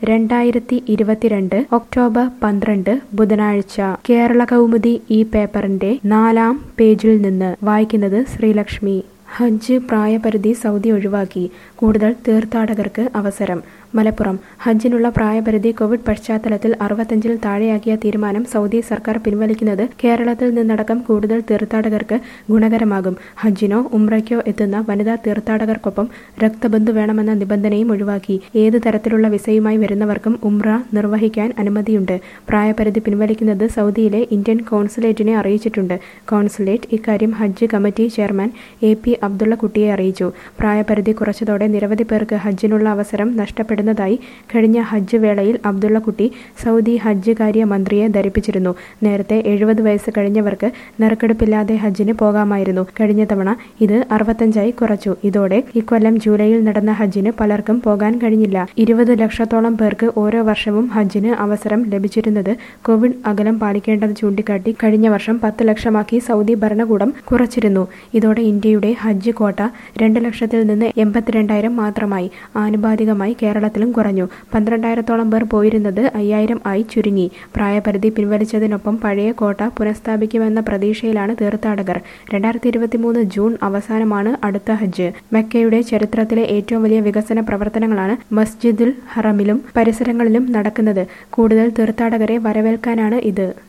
രണ്ടായിരത്തി ഇരുപത്തിരണ്ട് ഒക്ടോബർ പന്ത്രണ്ട് ബുധനാഴ്ച കേരള കൗമുദി ഈ പേപ്പറിന്റെ നാലാം പേജിൽ നിന്ന് വായിക്കുന്നത് ശ്രീലക്ഷ്മി ഹജ്ജ് പ്രായപരിധി സൗദി ഒഴിവാക്കി കൂടുതൽ തീർത്ഥാടകർക്ക് അവസരം മലപ്പുറം ഹജ്ജിനുള്ള പ്രായപരിധി കോവിഡ് പശ്ചാത്തലത്തിൽ അറുപത്തഞ്ചിൽ താഴെയാക്കിയ തീരുമാനം സൗദി സർക്കാർ പിൻവലിക്കുന്നത് കേരളത്തിൽ നിന്നടക്കം കൂടുതൽ തീർത്ഥാടകർക്ക് ഗുണകരമാകും ഹജ്ജിനോ ഉംറയ്ക്കോ എത്തുന്ന വനിതാ തീർത്ഥാടകർക്കൊപ്പം രക്തബന്ധു വേണമെന്ന നിബന്ധനയും ഒഴിവാക്കി ഏത് തരത്തിലുള്ള വിസയുമായി വരുന്നവർക്കും ഉംറ നിർവഹിക്കാൻ അനുമതിയുണ്ട് പ്രായപരിധി പിൻവലിക്കുന്നത് സൗദിയിലെ ഇന്ത്യൻ കോൺസുലേറ്റിനെ അറിയിച്ചിട്ടുണ്ട് കോൺസുലേറ്റ് ഇക്കാര്യം Hajj committee chairman A P അബ്ദുള്ളക്കുട്ടിയെ അറിയിച്ചു പ്രായപരിധി കുറച്ചതോടെ നിരവധി പേർക്ക് ഹജ്ജിനുള്ള അവസരം നഷ്ടപ്പെടുന്നതായി കഴിഞ്ഞ ഹജ്ജ് വേളയിൽ അബ്ദുള്ളക്കുട്ടി സൗദി ഹജ്ജ് കാര്യ മന്ത്രിയെ ധരിപ്പിച്ചിരുന്നു നേരത്തെ എഴുപത് വയസ്സ് കഴിഞ്ഞവർക്ക് നറുക്കെടുപ്പില്ലാതെ ഹജ്ജിന് പോകാമായിരുന്നു കഴിഞ്ഞ തവണ ഇത് അറുപത്തഞ്ചായി കുറച്ചു ഇതോടെ ഇക്കൊല്ലം ജൂലൈയിൽ നടന്ന ഹജ്ജിന് പലർക്കും പോകാൻ കഴിഞ്ഞില്ല ഇരുപത് ലക്ഷത്തോളം പേർക്ക് ഓരോ വർഷവും ഹജ്ജിന് അവസരം ലഭിച്ചിരുന്നത് കോവിഡ് അകലം പാലിക്കേണ്ടത് ചൂണ്ടിക്കാട്ടി കഴിഞ്ഞ വർഷം പത്ത് ലക്ഷമാക്കി സൗദി ഭരണകൂടം കുറച്ചിരുന്നു ഇതോടെ ഇന്ത്യയുടെ ഹജ്ജ് കോട്ട രണ്ട് ലക്ഷത്തിൽ നിന്ന് എൺപത്തിരണ്ടായിരം മാത്രമായി ആനുപാതികമായി കേരളത്തിലും കുറഞ്ഞു പന്ത്രണ്ടായിരത്തോളം പേർ പോയിരുന്നത് അയ്യായിരം ആയി ചുരുങ്ങി പ്രായപരിധി പിൻവലിച്ചതിനൊപ്പം പഴയ കോട്ട പുനഃസ്ഥാപിക്കുമെന്ന പ്രതീക്ഷയിലാണ് തീർത്ഥാടകർ രണ്ടായിരത്തി ഇരുപത്തിമൂന്ന് ജൂൺ അവസാനമാണ് അടുത്ത ഹജ്ജ് മെക്കയുടെ ചരിത്രത്തിലെ ഏറ്റവും വലിയ വികസന പ്രവർത്തനങ്ങളാണ് മസ്ജിദുൽ ഹറമിലും പരിസരങ്ങളിലും നടക്കുന്നത് കൂടുതൽ തീർത്ഥാടകരെ വരവേൽക്കാനാണ് ഇത്